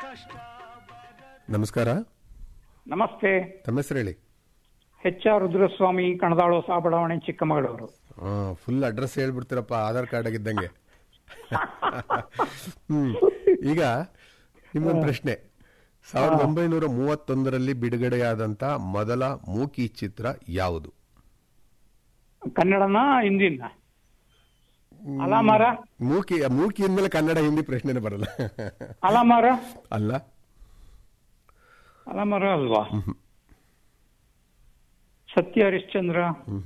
ನಮಸ್ಕಾರ ನಮಸ್ತೆ ತಮ್ಮ ಹೆಸರು ಹೇಳಿ ಎಚ್ ಆರ್ ರುದ್ರಸ್ವಾಮಿ ಕಣದಾಳು ಹೊಸ ಬಡಾವಣೆ ಚಿಕ್ಕಮಗಳೂರು ಫುಲ್ ಅಡ್ರೆಸ್ ಹೇಳ್ಬಿಡ್ತೀರಪ್ಪ ಆಧಾರ್ ಕಾರ್ಡ್ ಆಗಿದ್ದಂಗೆ ಹ್ಮ್ ಈಗ ನಿಮ್ಮೊಂದು ಪ್ರಶ್ನೆ ಸಾವಿರದ ಒಂಬೈನೂರ ಮೂವತ್ತೊಂದರಲ್ಲಿ ಬಿಡುಗಡೆಯಾದಂತ ಮೊದಲ ಮೂಕಿ ಚಿತ್ರ ಯಾವುದು ಕನ್ನಡನ ಹಿಂದಿನ ಅಲಾಮಾರ ಮೂಕಿ ಮೂಕಿ ಅಂದ್ಮೇಲೆ ಕನ್ನಡ ಹಿಂದಿ ಪ್ರಶ್ನೆನೇ ಬರಲ್ಲ ಅಲಾಮಾರ ಅಲ್ಲ ಅಲಾಮಾರ ಅಲ್ವಾ ಸತ್ಯ ಹರಿಶ್ಚಂದ್ರ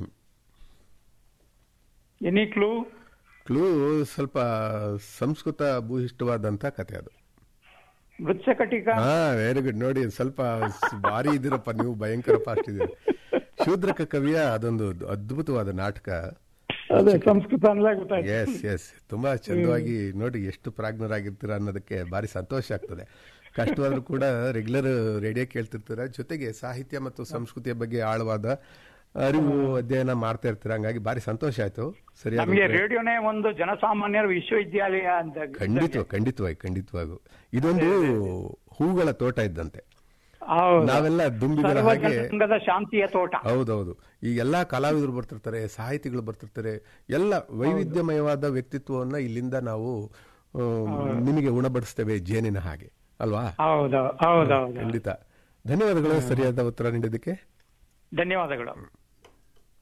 ಎನಿ ಕ್ಲೂ ಕ್ಲೂ ಸ್ವಲ್ಪ ಸಂಸ್ಕೃತ ಭೂಯಿಷ್ಠವಾದಂತ ಕತೆ ಅದು ಮೃತ್ಸಕಟಿಕ ಹಾ ವೆರಿ ಗುಡ್ ನೋಡಿ ಸ್ವಲ್ಪ ಸ್- ಭಾರಿ ಇದ್ದೀರಪ್ಪ ನೀವು ಭಯಂಕರ ಫಾಸ್ಟ್ ಇದ್ದೀರಿ ಶೂದ್ರಕ ಕವಿಯ ಅದೊಂದು ಅದ್ಭುತವಾದ ನಾಟಕ ಅದೇ ಸಂಸ್ಕೃತ ಅನ್ಲೇ ಗೊತ್ತಾಯ್ತು ಎಸ್ ಎಸ್ ತುಂಬಾ ಚಂದವಾಗಿ ನೋಡಿ ಎಷ್ಟು ಪ್ರಾಜ್ಞರಾಗಿರ್ತೀರ ಅನ್ನೋದಕ್ಕೆ ಭಾರಿ ಸಂತೋಷ ಆಗ್ತದೆ ಕಷ್ಟವಾದ್ರೂ ಕೂಡ ರೆಗ್ಯುಲರ್ ರೇಡಿಯೋ ಕೇಳ್ತಿರ್ತೀರ ಜೊತೆಗೆ ಸಾಹಿತ್ಯ ಮತ್ತು ಸಂಸ್ಕೃತಿಯ ಬಗ್ಗೆ ಆಳವಾದ ಅರಿವು ಅಧ್ಯಯನ ಮಾಡ್ತಾ ಇರ್ತೀರ ಹಂಗಾಗಿ ಭಾರಿ ಸಂತೋಷ ಆಯ್ತು ಸರಿಯಾದ ನಮಗೆ ಉತ್ತರ. ರೇಡಿಯೋನೇ ಒಂದು ಜನಸಾಮಾನ್ಯರ ವಿಶ್ವವಿದ್ಯಾಲಯ ಅಂತ ಖಂಡಿತವಾಗಿ ಖಂಡಿತವಾಗಿ ಖಂಡಿತವಾಗಿ ಇದೊಂದು ಹೂಗಳ ತೋಟ ಇದ್ದಂತೆ ಹೌದು. ನಾವೆಲ್ಲ ದುಂಬಿಗಳ ಹಾಗೆ ಸರ್ವಜನಾಂಗದ ಶಾಂತಿಯ ತೋಟ ಹೌದೌದು ಈ ಎಲ್ಲಾ ಕಲಾವಿದರು ಬರ್ತಿರ್ತಾರೆ ಸಾಹಿತಿಗಳು ಬರ್ತಿರ್ತಾರೆ ಎಲ್ಲ ವೈವಿಧ್ಯಮಯವಾದ ವ್ಯಕ್ತಿತ್ವವನ್ನ ಇಲ್ಲಿಂದ ನಾವು ಆ, ನಿಮಗೆ ಉಣಬಡಿಸ್ತೇವೆ ಜೇನಿನ ಹಾಗೆ ಅಲ್ವಾ ಹೌದು ಹೌದೌದು ಖಂಡಿತ ಧನ್ಯವಾದಗಳು ಸರಿಯಾದ ಉತ್ತರ ನೀಡಿದ್ದಕ್ಕೆ ಧನ್ಯವಾದಗಳು